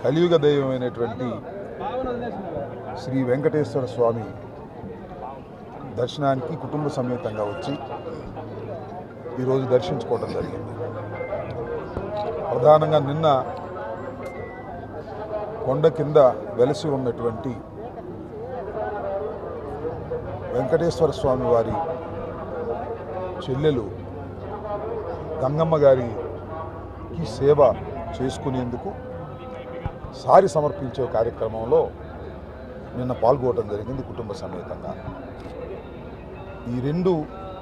కలియుగ దైవమైనటువంటి శ్రీ వెంకటేశ్వర స్వామి దర్శనానికి కుటుంబ సమేతంగా వచ్చి ఈరోజు దర్శించుకోవడం జరిగింది ప్రధానంగా నిన్న కొండ కింద వెలసి ఉన్నటువంటి వెంకటేశ్వర స్వామి వారి చెల్లెలు గంగమ్మ గారికి సేవ చేసుకునేందుకు సారి సమర్పించే కార్యక్రమంలో నిన్న పాల్గొనడం జరిగింది కుటుంబ సమేతంగా ఈ రెండు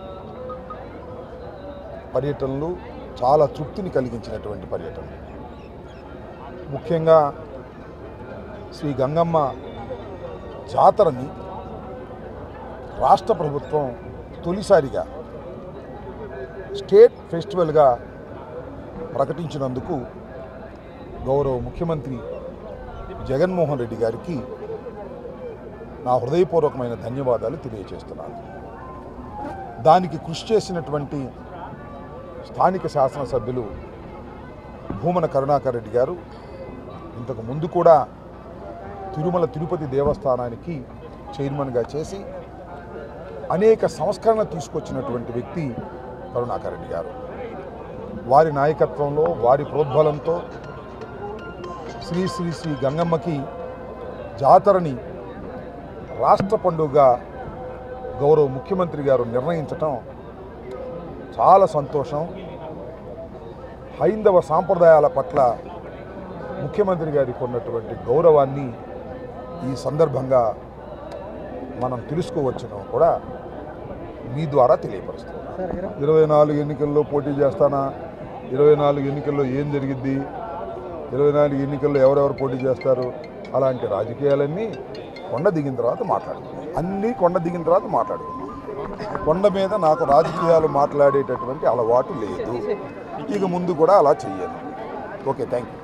పర్యటనలు చాలా తృప్తిని కలిగించినటువంటి పర్యటనలు ముఖ్యంగా శ్రీ గంగమ్మ జాతరని రాష్ట్ర ప్రభుత్వం తొలిసారిగా స్టేట్ ఫెస్టివల్గా ప్రకటించినందుకు గౌరవ ముఖ్యమంత్రి జగన్మోహన్ రెడ్డి గారికి నా హృదయపూర్వకమైన ధన్యవాదాలు తెలియజేస్తున్నాను దానికి కృషి చేసినటువంటి స్థానిక శాసనసభ్యులు భూమన కరుణాకర్ రెడ్డి గారు ఇంతకు ముందు కూడా తిరుమల తిరుపతి దేవస్థానానికి చైర్మన్గా చేసి అనేక సంస్కరణ తీసుకొచ్చినటువంటి వ్యక్తి కరుణాకర్ రెడ్డి గారు వారి నాయకత్వంలో వారి ప్రోద్బలంతో శ్రీ శ్రీ శ్రీ గంగమ్మకి జాతరని రాష్ట్ర పండుగగా గౌరవ ముఖ్యమంత్రి గారు నిర్ణయించటం చాలా సంతోషం హైందవ సాంప్రదాయాల పట్ల ముఖ్యమంత్రి గారికి ఉన్నటువంటి గౌరవాన్ని ఈ సందర్భంగా మనం తెలుసుకోవచ్చును కూడా మీ ద్వారా తెలియపరుస్తున్నాం ఇరవై నాలుగు ఎన్నికల్లో పోటీ చేస్తానా ఇరవై నాలుగు ఎన్నికల్లో ఏం జరిగిద్ది ఇరవై నాలుగు ఎన్నికల్లో ఎవరెవరు పోటీ చేస్తారు అలాంటి రాజకీయాలన్నీ కొండ దిగిన తర్వాత మాట్లాడుకుందాం అన్నీ కొండ దిగిన తర్వాత మాట్లాడుకుందాం కొండ మీద నాకు రాజకీయాలు మాట్లాడేటటువంటి అలవాటు లేదు ఇక ముందు కూడా అలా చెయ్యను ఓకే థ్యాంక్ యూ